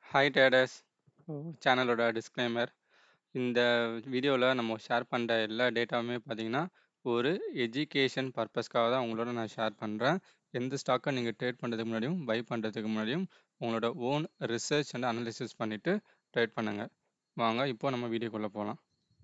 Hi டேடஸ் சேனலோட disclaimer இந்த வீடியோவில் நம்ம ஷேர் பண்ணுற எல்லா டேட்டாவுமே பார்த்தீங்கன்னா ஒரு எஜுகேஷன் பர்பஸ்க்காக தான் உங்களோட நான் ஷேர் பண்ணுறேன் எந்த ஸ்டாக்கை நீங்கள் ட்ரேட் பண்ணுறதுக்கு முன்னாடியும் பை பண்ணுறதுக்கு முன்னாடியும் உங்களோட ஓன் ரிசர்ச் அண்ட் அனாலிசிஸ் பண்ணிவிட்டு ட்ரேட் பண்ணுங்கள் வாங்க இப்போ நம்ம வீடியோக்குள்ளே போகலாம்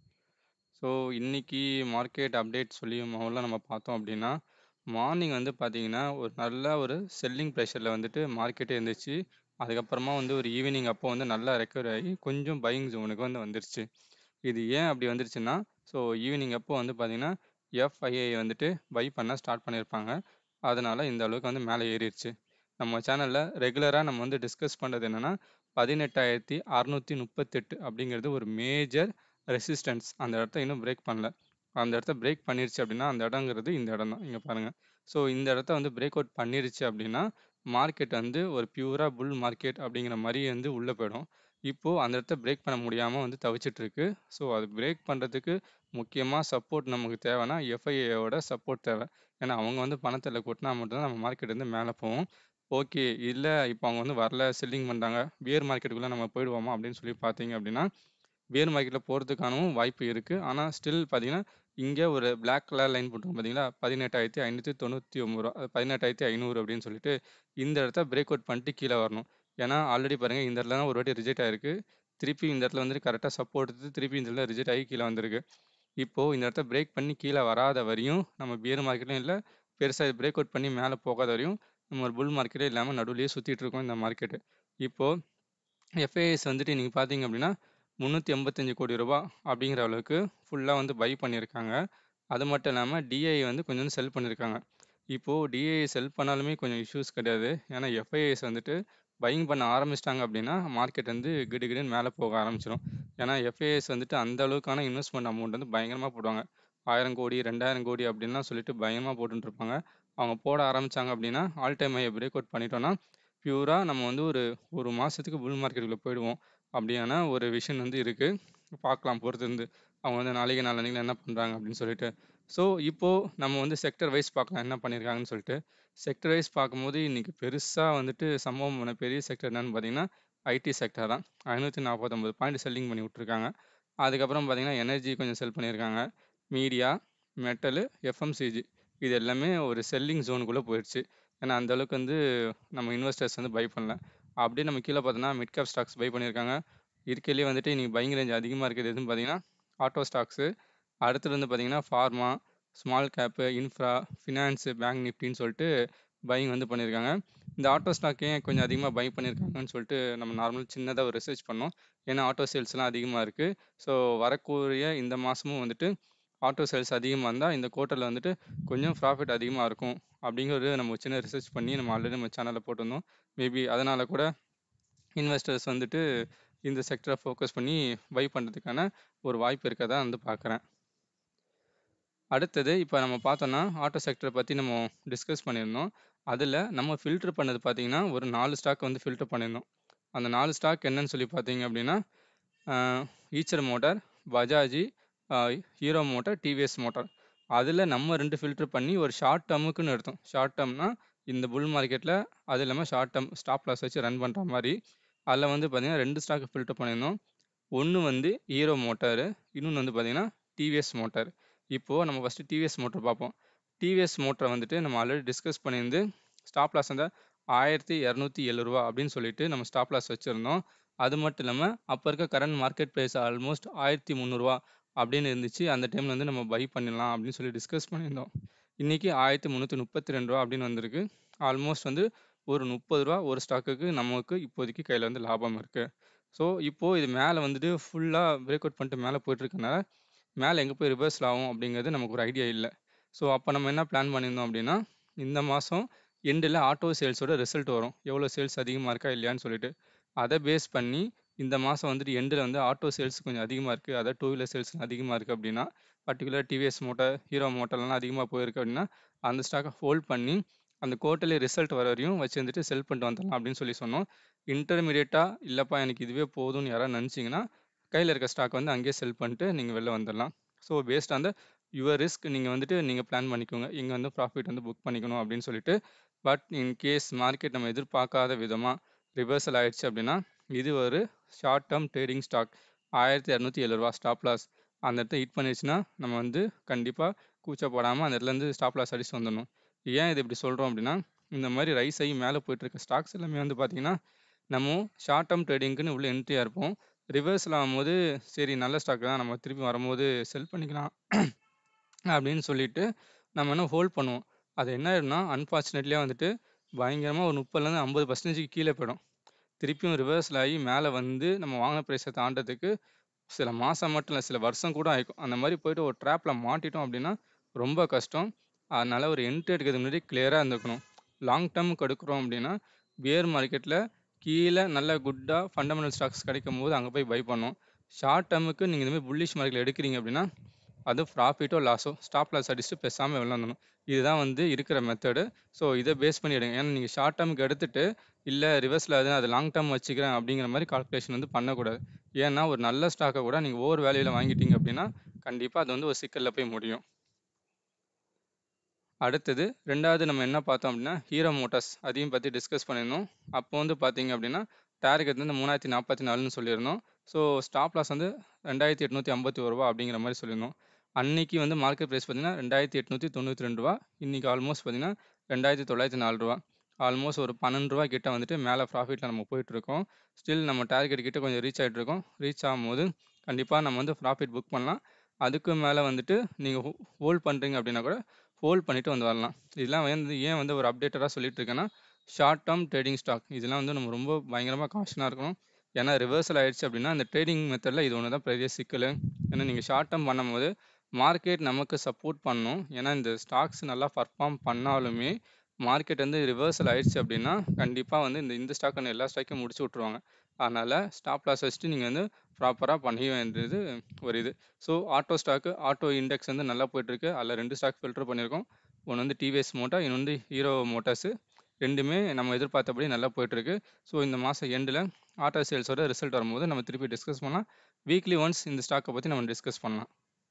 ஸோ இன்னைக்கு மார்க்கெட் அப்டேட் சொல்லி முதல்ல நம்ம பார்த்தோம் அப்படின்னா மார்னிங் வந்து பார்த்தீங்கன்னா ஒரு நல்ல ஒரு செல்லிங் ப்ரெஷரில் வந்துட்டு மார்க்கெட்டே இருந்துச்சு அதுக்கப்புறமா வந்து ஒரு ஈவினிங் அப்போ வந்து நல்லா ரெக்கவர் ஆகி கொஞ்சம் பையிங் ஜோனுக்கு வந்து வந்துருச்சு இது ஏன் அப்படி வந்துருச்சுன்னா ஸோ ஈவினிங் அப்போ வந்து பார்த்தீங்கன்னா எஃப்ஐஐ வந்துட்டு பை பண்ண ஸ்டார்ட் பண்ணியிருப்பாங்க அதனால இந்த அளவுக்கு வந்து மேலே ஏறிடுச்சு நம்ம சேனலில் ரெகுலராக நம்ம வந்து டிஸ்கஸ் பண்ணுறது என்னென்னா பதினெட்டாயிரத்தி அறநூற்றி முப்பத்தெட்டு அப்படிங்கிறது ஒரு மேஜர் ரெசிஸ்டன்ஸ் அந்த இடத்த இன்னும் பிரேக் பண்ணல அந்த இடத்த பிரேக் பண்ணிருச்சு அப்படின்னா அந்த இடங்கிறது இந்த இடம் தான் இங்கே பாருங்கள் ஸோ இந்த இடத்த வந்து பிரேக் அவுட் பண்ணிருச்சு அப்படின்னா மார்க்கெட் வந்து ஒரு பியூரா புல் மார்க்கெட் அப்படிங்கிற மாதிரி வந்து உள்ளே போயிடும் இப்போது அந்த இடத்த பிரேக் பண்ண முடியாமல் வந்து தவிச்சிட்டு இருக்கு ஸோ அது பிரேக் பண்ணுறதுக்கு முக்கியமாக சப்போர்ட் நமக்கு தேவைன்னா எஃப்ஐஏவோட சப்போர்ட் தேவை ஏன்னா அவங்க வந்து பணத்தில் கொட்டினா மட்டும்தான் நம்ம மார்க்கெட் வந்து மேலே போவோம் ஓகே இல்லை இப்போ அவங்க வந்து வரல செல்லிங் பண்ணுறாங்க பியர் மார்க்கெட்டுக்குள்ளே நம்ம போயிடுவோமா அப்படின்னு சொல்லி பார்த்தீங்க அப்படின்னா பியர் மார்க்கெட்டில் போகிறதுக்கானவும் வாய்ப்பு இருக்குது ஆனால் ஸ்டில் பார்த்தீங்கன்னா இங்கே ஒரு பிளாக் கலர் லைன் போட்டுருக்கோம் பார்த்தீங்களா பதினெட்டாயிரத்தி ஐநூற்றி தொண்ணூற்றி ஒம்பது ரூபா பதினெட்டாயிரத்தி ஐநூறு அப்படின்னு சொல்லிட்டு இந்த இடத்த பிரேக் அவுட் பண்ணிட்டு கீழே வரணும் ஏன்னா ஆல்ரெடி பாருங்கள் இந்த இடத்துல தான் ஒரு வாட்டி ரிஜெக்ட் ஆயிருக்கு திருப்பி இந்த இடத்துல வந்துட்டு கரெக்டாக சப்போர்ட் எடுத்து திருப்பி இந்த இடத்துல ரிஜெக்ட் ஆகி கீழே வந்திருக்கு இப்போது இந்த இடத்த பிரேக் பண்ணி கீழே வராத வரையும் நம்ம பியர் மார்க்கெட்லையும் இல்லை பெருசாக பிரேக் அவுட் பண்ணி மேலே போகாத வரையும் நம்ம ஒரு புல் மார்க்கெட்டே இல்லாமல் நடுவுலேயே சுற்றிட்டு இருக்கோம் இந்த மார்க்கெட்டு இப்போது எஃப்ஐஎஸ் வந்துட்டு நீங்கள் பார்த்தீங்க அப்படின்னா முந்நூற்றி எண்பத்தஞ்சு கோடி ரூபா அப்படிங்கிற அளவுக்கு ஃபுல்லாக வந்து பை பண்ணியிருக்காங்க அது மட்டும் இல்லாமல் டிஐ வந்து கொஞ்சம் செல் பண்ணியிருக்காங்க இப்போது டிஐ செல் பண்ணாலுமே கொஞ்சம் இஷ்யூஸ் கிடையாது ஏன்னா எஃப்ஐஎஸ் வந்துட்டு பையிங் பண்ண ஆரம்பிச்சிட்டாங்க அப்படின்னா மார்க்கெட் வந்து கிடு கிடுன்னு மேலே போக ஆரம்பிச்சிடும் ஏன்னா எஃப்ஐஎஸ் வந்துட்டு அந்த அளவுக்கான இன்வெஸ்ட்மெண்ட் அமௌண்ட் வந்து பயங்கரமாக போடுவாங்க ஆயிரம் கோடி ரெண்டாயிரம் கோடி அப்படின்லாம் சொல்லிட்டு பயங்கரமாக போட்டுட்டு இருப்பாங்க அவங்க போட ஆரம்பித்தாங்க அப்படின்னா ஆல் டைம் ஐயை பிரேக் அவுட் பண்ணிட்டோன்னா பியூராக நம்ம வந்து ஒரு ஒரு மாதத்துக்கு புல் மார்க்கெட்டுக்குள்ளே போயிடுவோம் அப்படியான ஒரு விஷயம் வந்து இருக்குது பார்க்கலாம் பொறுத்து இருந்து அவங்க வந்து நாளைக்கு நாளைக்கு என்ன பண்ணுறாங்க அப்படின்னு சொல்லிட்டு ஸோ இப்போது நம்ம வந்து செக்டர் வைஸ் பார்க்கலாம் என்ன பண்ணியிருக்காங்கன்னு சொல்லிட்டு செக்டர் வைஸ் பார்க்கும்போது இன்றைக்கி பெருசாக வந்துட்டு சம்பவம் பண்ண பெரிய செக்டர் என்னன்னு பார்த்தீங்கன்னா ஐடி செக்டர் தான் ஐநூற்றி நாற்பத்தொம்பது பாயிண்ட் செல்லிங் பண்ணி விட்ருக்காங்க அதுக்கப்புறம் பார்த்தீங்கன்னா எனர்ஜி கொஞ்சம் செல் பண்ணியிருக்காங்க மீடியா மெட்டலு எஃப்எம்சிஜி இது எல்லாமே ஒரு செல்லிங் ஜோனுக்குள்ளே போயிடுச்சு ஏன்னா அந்த அளவுக்கு வந்து நம்ம இன்வெஸ்டர்ஸ் வந்து பை பண்ணல அப்படியே நம்ம கீழே பார்த்தோன்னா மிட் கேப் ஸ்டாக்ஸ் பை பண்ணியிருக்காங்க இருக்கையிலேயே வந்துட்டு இன்றைக்கி பையிங் ரேஞ்ச் அதிகமாக இருக்குது எதுன்னு பார்த்தீங்கன்னா ஆட்டோ ஸ்டாக்ஸு அடுத்தது வந்து பார்த்தீங்கன்னா pharma small cap infra finance bank நிஃப்டின்னு சொல்லிட்டு பையிங் வந்து பண்ணியிருக்காங்க இந்த ஆட்டோ ஸ்டாக் ஏன் கொஞ்சம் அதிகமாக பை பண்ணியிருக்காங்கன்னு சொல்லிட்டு நம்ம நார்மல் சின்னதாக ஒரு ரிசர்ச் பண்ணோம் ஏன்னா ஆட்டோ சேல்ஸ்லாம் அதிகமாக இருக்குது ஸோ வரக்கூடிய இந்த மாதமும் வந்துட்டு ஆட்டோ சேல்ஸ் அதிகமாக இருந்தால் இந்த குவார்ட்டரில் வந்துட்டு கொஞ்சம் ப்ராஃபிட் அதிகமாக இருக்கும் அப்படிங்கிறது நம்ம சின்ன ரிசர்ச் பண்ணி நம்ம ஆல்ரெடி நம்ம சேனலில் போட்டிருந்தோம் மேபி அதனால் கூட இன்வெஸ்டர்ஸ் வந்துட்டு இந்த செக்டரை ஃபோக்கஸ் பண்ணி பை பண்ணுறதுக்கான ஒரு வாய்ப்பு இருக்கதான் வந்து பார்க்குறேன் அடுத்தது இப்போ நம்ம பார்த்தோன்னா ஆட்டோ செக்டரை பற்றி நம்ம டிஸ்கஸ் பண்ணியிருந்தோம் அதில் நம்ம ஃபில்ட்ரு பண்ணது பார்த்தீங்கன்னா ஒரு நாலு ஸ்டாக் வந்து ஃபில்ட்ரு பண்ணியிருந்தோம் அந்த நாலு ஸ்டாக் என்னன்னு சொல்லி பார்த்தீங்க அப்படின்னா ஈச்சர் மோட்டார் பஜாஜி ஹீரோ மோட்டார் டிவிஎஸ் மோட்டார் அதில் நம்ம ரெண்டு ஃபில்ட்ரு பண்ணி ஒரு ஷார்ட் டேர்முக்குன்னு எடுத்தோம் ஷார்ட் டேர்ம்னா இந்த புல் மார்க்கெட்டில் அது இல்லாமல் ஷார்ட் டேர்ம் ஸ்டாப் லாஸ் வச்சு ரன் பண்ணுற மாதிரி அதில் வந்து பார்த்திங்கன்னா ரெண்டு ஸ்டாக் ஃபில்டர் பண்ணியிருந்தோம் ஒன்று வந்து ஹீரோ மோட்டாரு இன்னொன்று வந்து பார்த்திங்கன்னா டிவிஎஸ் மோட்டார் இப்போது நம்ம ஃபஸ்ட்டு டிவிஎஸ் மோட்டர் பார்ப்போம் டிவிஎஸ் மோட்டரை வந்துட்டு நம்ம ஆல்ரெடி டிஸ்கஸ் பண்ணியிருந்து ஸ்டாப் லாஸ் வந்து ஆயிரத்தி இரநூத்தி எழுபதுவா அப்படின்னு சொல்லிட்டு நம்ம ஸ்டாப் லாஸ் வச்சுருந்தோம் அது மட்டும் இல்லாமல் அப்போ இருக்க கரண்ட் மார்க்கெட் ப்ரைஸ் ஆல்மோஸ்ட் ஆயிரத்தி முந்நூறுரூவா அப்படின்னு இருந்துச்சு அந்த டைமில் வந்து நம்ம பை பண்ணிடலாம் அப்படின்னு சொல்லி டிஸ்கஸ் பண்ணியிருந்தோம் இன்றைக்கி ஆயிரத்தி முந்நூற்றி முப்பத்தி ரெண்டு ரூபா அப்படின்னு வந்திருக்கு ஆல்மோஸ்ட் வந்து ஒரு முப்பது ரூபா ஒரு ஸ்டாக்குக்கு நமக்கு இப்போதைக்கு கையில் வந்து லாபம் இருக்குது ஸோ இப்போது இது மேலே வந்துட்டு ஃபுல்லாக பிரேக் அவுட் பண்ணிட்டு மேலே போயிட்டுருக்கனால மேலே எங்கே போய் ரிவர்ஸில் ஆகும் அப்படிங்கிறது நமக்கு ஒரு ஐடியா இல்லை ஸோ அப்போ நம்ம என்ன பிளான் பண்ணியிருந்தோம் அப்படின்னா இந்த மாதம் எண்டில் ஆட்டோ சேல்ஸோட ரிசல்ட் வரும் எவ்வளோ சேல்ஸ் அதிகமாக இருக்கா இல்லையான்னு சொல்லிட்டு அதை பேஸ் பண்ணி இந்த மாதம் வந்துட்டு எண்டில் வந்து ஆட்டோ சேல்ஸ் கொஞ்சம் அதிகமாக இருக்குது அதாவது டூ வீலர் சேல்ஸ் அதிகமாக இருக்குது அப்படின்னா பர்டிகுலர் டிவிஎஸ் மோட்டர் ஹீரோ மோட்டர்லாம் அதிகமாக போயிருக்கு அப்படின்னா அந்த ஸ்டாக்கை ஹோல்ட் பண்ணி அந்த குவார்ட்டர்லி ரிசல்ட் வர வரையும் வச்சுருந்துட்டு செல் பண்ணிட்டு வந்துடலாம் அப்படின்னு சொல்லி சொன்னோம் இன்டர்மீடியட்டாக இல்லைப்பா எனக்கு இதுவே போதும்னு யாராவது நினச்சிங்கன்னா கையில் இருக்க ஸ்டாக் வந்து அங்கேயே செல் பண்ணிட்டு நீங்கள் வெளில வந்துடலாம் ஸோ பேஸ்ட் அந்த யுவர் ரிஸ்க் நீங்கள் வந்துட்டு நீங்கள் பிளான் பண்ணிக்கோங்க இங்கே வந்து ப்ராஃபிட் வந்து புக் பண்ணிக்கணும் அப்படின்னு சொல்லிட்டு பட் இன் கேஸ் மார்க்கெட் நம்ம எதிர்பார்க்காத விதமாக ரிவர்சல் ஆயிடுச்சு அப்படின்னா இது ஒரு ஷார்ட் டேர்ம் ட்ரேடிங் ஸ்டாக் ஆயிரத்தி இரநூத்தி எழுபது ரூபா ஸ்டாப் லாஸ் அந்த இடத்த ஹிட் பண்ணிடுச்சுன்னா நம்ம வந்து கண்டிப்பாக கூச்சப்படாமல் அந்த இடத்துலேருந்து ஸ்டாப் லாஸ் அடிச்சு வந்துடணும் ஏன் இது இப்படி சொல்கிறோம் அப்படின்னா இந்த மாதிரி ரைஸ் ஆகி மேலே போயிட்டு இருக்க ஸ்டாக்ஸ் எல்லாமே வந்து பார்த்தீங்கன்னா நம்ம ஷார்ட் டேர்ம் ட்ரேடிங்க்குன்னு உள்ள என்ட்ரியாக இருப்போம் ரிவர்ஸில் ஆகும்போது சரி நல்ல ஸ்டாக் தான் நம்ம திருப்பி வரும்போது செல் பண்ணிக்கலாம் அப்படின்னு சொல்லிட்டு நம்ம என்ன ஹோல்ட் பண்ணுவோம் அது என்ன ஆயிடும்னா அன்ஃபார்ச்சுனேட்லியாக வந்துட்டு பயங்கரமாக ஒரு முப்பதுலேருந்து ஐம்பது பர்சன்டேஜ் கீழே போயிடும் திருப்பியும் ரிவர்ஸில் ஆகி மேலே வந்து நம்ம வாங்கின ப்ரைஸை தாண்டதுக்கு சில மாதம் மட்டும் இல்லை சில வருஷம் கூட ஆகிக்கும் அந்த மாதிரி போயிட்டு ஒரு ட்ராப்பில் மாட்டிட்டோம் அப்படின்னா ரொம்ப கஷ்டம் அதனால் ஒரு என்ட்ரி எடுக்கிறதுக்கு முன்னாடி கிளியராக இருந்துக்கணும் லாங் டேர்முக்கு எடுக்கிறோம் அப்படின்னா பியர் மார்க்கெட்டில் கீழே நல்ல குட்டாக ஃபண்டமெண்டல் ஸ்டாக்ஸ் கிடைக்கும் போது அங்கே போய் பை பண்ணோம் ஷார்ட் டேர்முக்கு நீங்கள் இந்த மாதிரி புல்லிஷ் மார்க்கெட்டில் எடுக்கிறீங்க அப்படின்னா அது ப்ராஃபிட்டோ லாஸோ ஸ்டாப் லாஸ் அடிச்சுட்டு பேசாமல் விளாண்டணும் இதுதான் வந்து இருக்கிற மெத்தடு ஸோ இதை பேஸ் பண்ணி எடுங்க ஏன்னா நீங்கள் ஷார்ட் டேர்முக்கு எடுத்துட்டு இல்லை ரிவர்ஸில் அது அது லாங் டேர்ம் வச்சுக்கிறேன் அப்படிங்கிற மாதிரி கால்குலேஷன் வந்து பண்ணக்கூடாது ஏன்னா ஒரு நல்ல ஸ்டாக்கை கூட நீங்கள் ஓவர் வேல்யூவில் வாங்கிட்டீங்க அப்படின்னா கண்டிப்பாக அது வந்து ஒரு சிக்கலில் போய் முடியும் அடுத்தது ரெண்டாவது நம்ம என்ன பார்த்தோம் அப்படின்னா ஹீரோ மோட்டார்ஸ் அதையும் பற்றி டிஸ்கஸ் பண்ணியிருந்தோம் அப்போ வந்து பார்த்தீங்க அப்படின்னா டார்கெட் வந்து மூணாயிரத்தி நாற்பத்தி நாலுன்னு சொல்லியிருந்தோம் ஸோ ஸ்டாப் லாஸ் வந்து ரெண்டாயிரத்தி எட்நூற்றி ஐம்பத்தி ஒரு ரூபா அப்படிங்கிற மாதிரி சொல்லியிருந்தோம் அன்னைக்கு வந்து மார்க்கெட் ப்ரைஸ் பார்த்தீங்கன்னா ரெண்டாயிரத்தி எட்நூற்றி தொண்ணூற்றி ரெண்டு ரூபா இன்றைக்கி ஆல்மோஸ்ட் பார்த்தீங்கன்னா ரெண்டாயிரத்தி தொள்ளாயிரத்தி நாலு ரூபா ஆல்மோஸ்ட் ஒரு பன்னெண்டு ரூபா கிட்ட வந்துட்டு மேலே ப்ராஃபிட்டில் நம்ம போயிட்டுருக்கோம் ஸ்டில் நம்ம டார்கெட் கிட்ட கொஞ்சம் ரீச் ஆகிட்டு இருக்கோம் ரீச் ஆகும்போது கண்டிப்பாக நம்ம வந்து ப்ராஃபிட் புக் பண்ணலாம் அதுக்கு மேலே வந்துட்டு நீங்கள் ஹோல்ட் பண்ணுறீங்க அப்படின்னா கூட ஹோல்ட் பண்ணிவிட்டு வந்து வரலாம் இதெல்லாம் வந்து ஏன் வந்து ஒரு அப்டேட்டடாக சொல்லிட்டு இருக்கேன்னா ஷார்ட் டேர்ம் ட்ரேடிங் ஸ்டாக் இதெல்லாம் வந்து நம்ம ரொம்ப பயங்கரமாக காஷனாக இருக்கணும் ஏன்னா ரிவர்சல் ஆயிடுச்சு அப்படின்னா அந்த ட்ரேடிங் மெத்தடில் இது ஒன்று தான் பெரிய சிக்கல் ஏன்னா நீங்கள் ஷார்ட் டேர்ம் பண்ணும்போது மார்க்கெட் நமக்கு சப்போர்ட் பண்ணும் ஏன்னா இந்த ஸ்டாக்ஸ் நல்லா பர்ஃபார்ம் பண்ணாலுமே மார்க்கெட் வந்து ரிவர்சல் ஆயிடுச்சு அப்படின்னா கண்டிப்பாக வந்து இந்த இந்த ஸ்டாக் வந்து எல்லா ஸ்டாக்கையும் முடிச்சு விட்ருவாங்க அதனால் ஸ்டாப் லாஸ் வச்சுட்டு நீங்கள் வந்து ப்ராப்பராக பண்ண வேண்டியது ஒரு இது so auto stock auto index வந்து நல்லா போயிட்டுருக்கு அதில் ரெண்டு ஸ்டாக் ஃபில்டர் பண்ணியிருக்கோம் ஒன்று வந்து டிவிஎஸ் மோட்டா இன்னொன்று வந்து ஹீரோ மோட்டார்ஸு ரெண்டுமே நம்ம எதிர்பார்த்தபடி நல்லா போயிட்டுருக்கு ஸோ இந்த மாதம் எண்டில் ஆட்டோ சேல்ஸோட ரிசல்ட் வரும்போது நம்ம திருப்பி டிஸ்கஸ் பண்ணலாம் வீக்லி ஒன்ஸ் இந்த ஸ்டாக்கை பற்றி நம்ம டிஸ்கஸ் பண்ணலாம்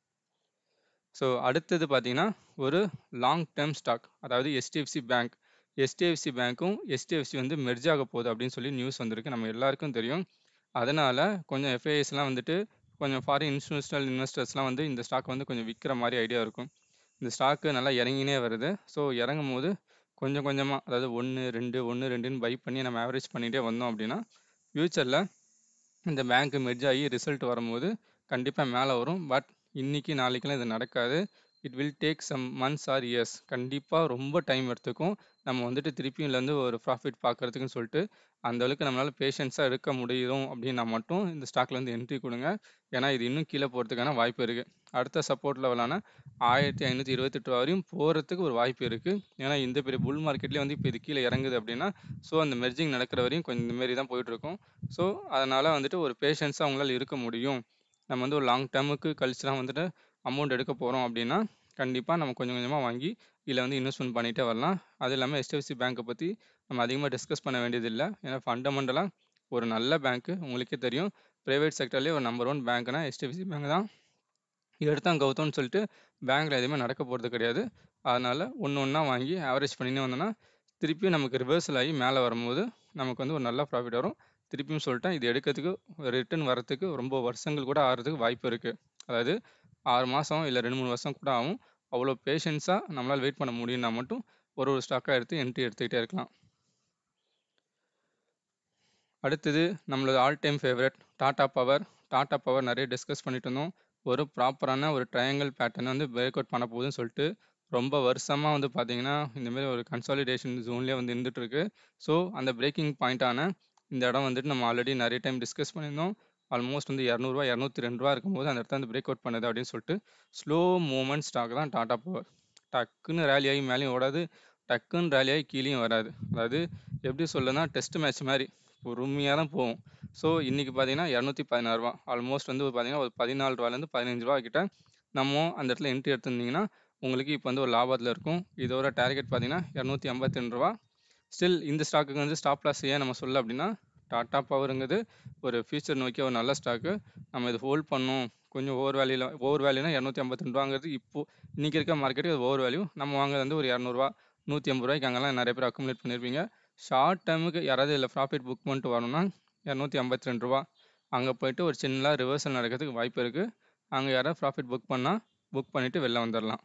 ஸோ அடுத்தது பார்த்தீங்கன்னா ஒரு லாங் டேர்ம் ஸ்டாக் அதாவது எஸ்டிஎஃப்சி பேங்க் எஸ்டிஎஃப்சி பேங்க்கும் எஸ்டிஎஃப்சி வந்து மெர்ஜ் ஆக போகுது அப்படின்னு சொல்லி நியூஸ் வந்திருக்கு நம்ம எல்லாருக்கும் தெரியும் அதனால் கொஞ்சம் எஃப்ஐஎஸ்லாம் வந்துட்டு கொஞ்சம் ஃபாரின் இன்ஸ்டியூஷனல் இன்வெஸ்டர்ஸ்லாம் வந்து இந்த ஸ்டாக் வந்து கொஞ்சம் விற்கிற மாதிரி ஐடியா இருக்கும் இந்த ஸ்டாக்கு நல்லா இறங்கினே வருது ஸோ இறங்கும் போது கொஞ்சம் கொஞ்சமாக அதாவது ஒன்று ரெண்டு ஒன்று ரெண்டுன்னு பை பண்ணி நம்ம ஆவரேஜ் பண்ணிகிட்டே வந்தோம் அப்படின்னா ஃப்யூச்சரில் இந்த பேங்க் மெர்ஜ் ஆகி ரிசல்ட் வரும்போது கண்டிப்பாக மேலே வரும் பட் இன்றைக்கி நாளைக்கெல்லாம் இது நடக்காது it will take some months or years கண்டிப்பாக ரொம்ப டைம் எடுத்துக்கும் நம்ம வந்துட்டு திருப்பியும் இதுலேருந்து ஒரு ப்ராஃபிட் பார்க்குறதுக்குன்னு சொல்லிட்டு அந்த அளவுக்கு நம்மளால் பேஷன்ஸாக எடுக்க முடியும் அப்படின்னா மட்டும் இந்த ஸ்டாக்ல வந்து என்ட்ரி கொடுங்க ஏன்னா இது இன்னும் கீழே போகிறதுக்கான வாய்ப்பு இருக்குது அடுத்த சப்போர்ட் லெவலான ஆயிரத்தி ஐநூற்றி இருபத்தெட்டு ரூபா வரையும் போகிறதுக்கு ஒரு வாய்ப்பு இருக்குது ஏன்னா இந்த பெரிய புல் மார்க்கெட்லேயே வந்து இப்போ இது கீழே இறங்குது அப்படின்னா ஸோ அந்த மெர்ஜிங் நடக்கிற வரையும் கொஞ்சம் இந்த மாரி தான் போயிட்டுருக்கும் ஸோ அதனால் வந்துட்டு ஒரு பேஷன்ஸாக அவங்களால இருக்க முடியும் நம்ம வந்து ஒரு லாங் டேர்முக்கு கழிச்சுலாம் வந்துட்டு அமௌண்ட் எடுக்க போகிறோம் அப்படின்னா கண்டிப்பாக நம்ம கொஞ்சம் கொஞ்சமாக வாங்கி இதில் வந்து இன்வெஸ்ட்மெண்ட் பண்ணிகிட்டே வரலாம் அது இல்லாமல் ஹெச்டிஎஃப்சி பேங்க்கை பற்றி நம்ம அதிகமாக டிஸ்கஸ் பண்ண வேண்டியதில்லை ஏன்னா ஃபண்டமெண்டலாக ஒரு நல்ல பேங்க்கு உங்களுக்கே தெரியும் ப்ரைவேட் செக்டர்லேயே ஒரு நம்பர் ஒன் பேங்க்னா ஹெச்டிஎஃப்சி பேங்க் தான் எடுத்தான் கௌதம்னு சொல்லிட்டு பேங்க்கில் எதுவுமே நடக்க போகிறது கிடையாது அதனால் ஒன்று ஒன்றா வாங்கி ஆவரேஜ் பண்ணினே வந்தோன்னா திருப்பியும் நமக்கு ரிவர்சல் ஆகி மேலே வரும்போது நமக்கு வந்து ஒரு நல்ல ப்ராஃபிட் வரும் திருப்பியும் சொல்லிட்டேன் இது எடுக்கிறதுக்கு ரிட்டர்ன் வரத்துக்கு ரொம்ப வருஷங்கள் கூட ஆகிறதுக்கு வாய்ப்பு இருக்குது அதாவது ஆறு மாதம் இல்லை ரெண்டு மூணு வருஷம் கூட ஆகும் அவ்வளோ பேஷன்ஸாக நம்மளால் வெயிட் பண்ண முடியும்னா மட்டும் ஒரு ஒரு ஸ்டாக்காக எடுத்து என்ட்ரி எடுத்துக்கிட்டே இருக்கலாம் அடுத்தது நம்மளோட all time favourite Tata Power Tata Power நிறைய டிஸ்கஸ் பண்ணிட்டு இருந்தோம் ஒரு ப்ராப்பரான ஒரு ட்ரையாங்கிள் பேட்டர்ன் வந்து பிரேக் அவுட் பண்ண போகுதுன்னு சொல்லிட்டு ரொம்ப வருஷமாக வந்து பார்த்தீங்கன்னா இந்தமாரி ஒரு கன்சாலிடேஷன் ஜோன்லேயே வந்து இருந்துகிட்ருக்கு ஸோ அந்த பிரேக்கிங் பாயிண்ட்டான இந்த இடம் வந்துட்டு நம்ம ஆல்ரெடி நிறைய டைம் டிஸ்கஸ் பண்ணியிருந்தோம் ஆல்மோஸ்ட் வந்து இரநூறுவா இரநூத்தி ரெண்டு ரூபா இருக்கும்போது அந்த இடத்த வந்து பிரேக் அவுட் பண்ணுது அப்படின்னு சொல்லிட்டு ஸ்லோ மூமெண்ட் ஸ்டாக் தான் டாடா பவர் டக்குன்னு ரேலி ஆகி மேலேயும் ஓடாது டக்குன்னு ரேலி ஆகி கீழேயும் வராது அதாவது எப்படி சொல்லுன்னா டெஸ்ட் மேட்ச் மாதிரி பொறுமையாக தான் போகும் ஸோ இன்றைக்கி பார்த்தீங்கன்னா இரநூத்தி பதினாறுரூவா ஆல்மோஸ்ட் வந்து பார்த்தீங்கன்னா ஒரு பதினாலு ரூபாலேருந்து பதினஞ்சு ரூபா கிட்ட நம்ம அந்த இடத்துல என்ட்ரி எடுத்திருந்தீங்கன்னா உங்களுக்கு இப்போ வந்து ஒரு லாபத்தில் இருக்கும் இதோட டார்கெட் பார்த்தீங்கன்னா இரநூத்தி ஐம்பத்தி ரெண்டு ரூபா ஸ்டில் இந்த ஸ்டாக்குக்கு வந்து ஸ்டாப் லாஸ் ஏன் நம்ம சொல்ல அப்படின்னா டாட்டா பவருங்கிறது ஒரு ஃபியூச்சர் நோக்கி ஒரு நல்ல ஸ்டாக்கு நம்ம இது ஹோல்ட் பண்ணோம் கொஞ்சம் ஓவர் வேல்யூவில் ஓவர் வேல்யூனா இரநூத்தி ஐம்பத்தி ரெண்டு ரூபாங்கிறது இப்போது இன்றைக்கி இருக்க மார்க்கெட்டுக்கு ஓவர் வேல்யூ நம்ம வாங்குறது வந்து ஒரு இரநூறுவா நூற்றி ஐம்பது ரூபாய்க்கு அங்கெல்லாம் நிறைய பேர் அக்குமுலேட் பண்ணியிருப்பீங்க ஷார்ட் டேர்முக்கு யாராவது இதில் ப்ராஃபிட் புக் பண்ணிட்டு வரணும்னா ரூ. 252 அங்க போயிட்டு ஒரு சின்னதா ரிவர்சல் நடக்கிறதுக்கு வாய்ப்பு இருக்கு. அங்க யாராவது ப்ராஃபிட் புக் பண்ணா, புக் பண்ணிட்டு வெளில வந்துரலாம்.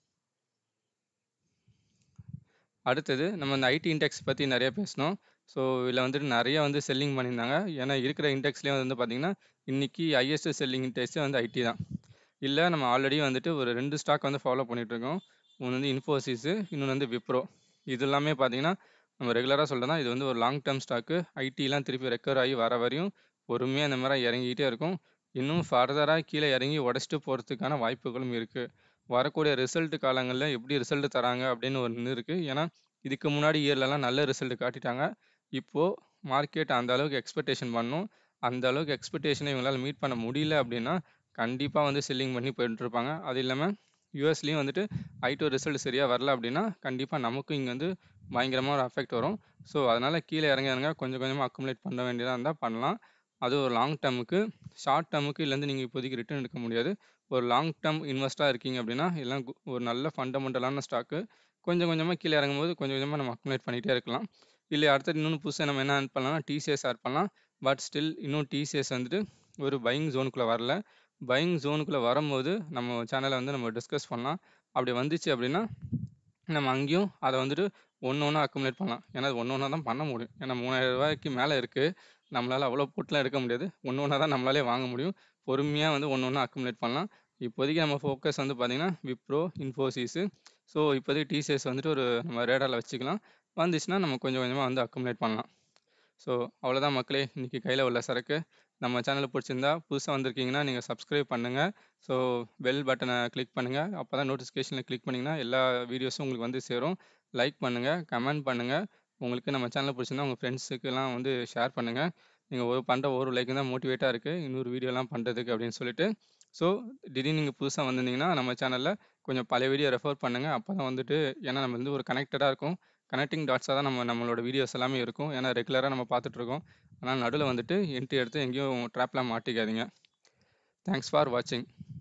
அடுத்தது நம்ம இந்த ஐடி இண்டெக்ஸ் பத்தி நெறைய பேசினோம். ஸோ இதுல வந்துட்டு நெறைய வந்து செல்லிங் பண்ணியிருந்தாங்க. ஏன்னா இருக்கிற இண்டெக்ஸ்லயே வந்து பார்த்தீங்கன்னா, இன்னைக்கு ஹையஸ்ட் செல்லிங் இண்டெக்ஸே வந்து ஐடி தான். இல்ல நம்ம ஆல்ரெடி வந்துட்டு ஒரு 2 ஸ்டாக் வந்து ஃபாலோ பண்ணிட்டு இருக்கோம். ஒண்ணு வந்து இன்ஃபோசிஸ், இன்னொன்னு வந்து விப்ரோ. இது எல்லாமே பார்த்தீங்கன்னா, நம்ம ரெகுலரா சொல்றது தான். இது வந்து ஒரு லாங் டெர்ம் ஸ்டாக்கு. ஐடிலாம் திருப்பி ரெக்கவர் ஆகி வர வரையும் பொறுமையா இந்த மாரி இறங்கிக்கிட்டே இருக்கும். இன்னும் ஃபர்தரா கீழ இறங்கி உடைச்சிட்டு போறதுக்கான வாய்ப்புகளும் இருக்கு. வரக்கூடிய ரிசல்ட் காலங்கள்ல எப்படி ரிசல்ட் தராங்க அப்படின்னு ஒண்ணு இருக்கு. ஏன்னா, இதுக்கு முன்னாடி இயர்லலாம் நல்ல ரிசல்ட் காட்டிட்டாங்க. இப்போ மார்க்கெட் அந்த அளவுக்கு எக்ஸ்பெக்டேஷன் பண்ணணும். அந்த அளவுக்கு எக்ஸ்பெக்டேஷன இவங்களால மீட் பண்ண முடியல அப்படின்னா, கண்டிப்பா வந்து செல்லிங் பண்ணி போயிட்டு இருப்பாங்க. அது இல்லாம யுஎஸ்லயும் வந்துட்டு ஐடி ரிசல்ட் சரியா வரல அப்படின்னா, கண்டிப்பா நமக்கும் இங்க வந்து பயங்கரமா ஒரு அஃபெக்ட் வரும். ஸோ அதனால கீழ இறங்க இறங்க கொஞ்சம் கொஞ்சமா அக்குமுலேட் பண்ண வேண்டியதா இருந்தா பண்ணலாம். அது ஒரு லாங் டெர்முக்கு. ஷார்ட் டெர்முக்கு இதுலருந்து நீங்க இப்போதைக்கு ரிட்டர்ன் எடுக்க முடியாது. ஒரு லாங் டெர்ம் இன்வெஸ்டரா இருக்கீங்க அப்படின்னா, இதெல்லாம் கு ஒரு நல்ல ஃபண்டமெண்டலான ஸ்டாக்கு. கொஞ்சம் கொஞ்சமா கீழ இறங்கும்போது கொஞ்சம் கொஞ்சமா நம்ம அக்குமுலேட் பண்ணிட்டே இருக்கலாம். இல்ல அடுத்தது இன்னொன்னு புதுசா நம்ம என்ன ஆட் பண்ணலாம்னா, டிசிஎஸ் ஆட் பண்ணலாம். பட் ஸ்டில் இன்னும் டிசிஎஸ் வந்துட்டு ஒரு பையிங் ஜோனுக்குள்ள வரல. பையிங் ஜோனுக்குள்ள வரும்போது நம்ம சேனல்ல வந்து நம்ம டிஸ்கஸ் பண்ணலாம். அப்படி வந்துச்சு அப்படின்னா, நம்ம அங்கேயும் அத வந்துட்டு ஒண்ணு ஒண்ணா அக்குமுலேட் பண்ணலாம். ஏன்னா அது ஒண்ணு ஒண்ணா தான் பண்ண முடியும். ஏன்னா ரூ. 3000க்கு மேல இருக்கு. நம்மளால அவ்வளோ போட்டுலாம் எடுக்க முடியாது. ஒண்ணு ஒண்ணா தான் நம்மளாலயே வாங்க முடியும். பொறுமையா வந்து ஒண்ணு ஒண்ணா அக்குமுலேட் பண்ணலாம். இப்போதைக்கு நம்ம ஃபோக்கஸ் வந்து பார்த்தீங்கன்னா, விப்ரோ, இன்ஃபோசிஸ். ஸோ இப்போதைக்கு டிசிஎஸ் வந்துட்டு ஒரு நம்ம ரேடார்ல வச்சுக்கலாம். வந்துச்சுன்னா நம்ம கொஞ்சம் கொஞ்சமா வந்து அக்குமுலேட் பண்ணலாம். ஸோ அவ்வளோதான் மக்களே! இன்னைக்கு கையில உள்ள சரக்கு. நம்ம சேனல் புடிச்சிருந்தா, புதுசா வந்திருக்கீங்கன்னா நீங்க சப்ஸ்கிரைப் பண்ணுங்க. ஸோ பெல் பட்டன கிளிக் பண்ணுங்க. அப்பதான் நோட்டிஃபிகேஷன்ல கிளிக் பண்ணீங்கன்னா, எல்லா வீடியோஸும் உங்களுக்கு வந்து சேரும். லைக் பண்ணுங்க, கமெண்ட் பண்ணுங்க. உங்களுக்கு நம்ம சேனல் புடிச்சிருந்தா உங்க ஃப்ரெண்ட்ஸுக்குலாம் வந்து ஷேர் பண்ணுங்க. நீங்க ஒரு பண்ற ஒரு லைக்கும் தான் மோட்டிவேட்டா இருக்கு. இன்னொரு வீடியோலாம் பண்றதுக்கு அப்படின்னு சொல்லிட்டு. ஸோ திடீர்னு நீங்க புதுசா வந்திருந்தீங்கன்னா, நம்ம சேனல்ல கொஞ்சம் பழைய வீடியோ ரெஃபர் பண்ணுங்க. அப்பதான் வந்துட்டு ஏன்னா நம்ம வந்து ஒரு கனெக்டடா இருக்கும். கனெக்டிங் டாட்ஸா தான் நம்ம நம்மளோட வீடியோஸ் எல்லாமே இருக்கும். ஏன்னா ரெகுலரா நம்ம பார்த்துட்டு இருக்கோம். அதனால நடுவுல வந்துட்டு என்ட்ரி எடுத்து எங்கேயும் ட்ராப்ல மாட்டிக்காதீங்க. தேங்க்ஸ் ஃபார் வாட்சிங்.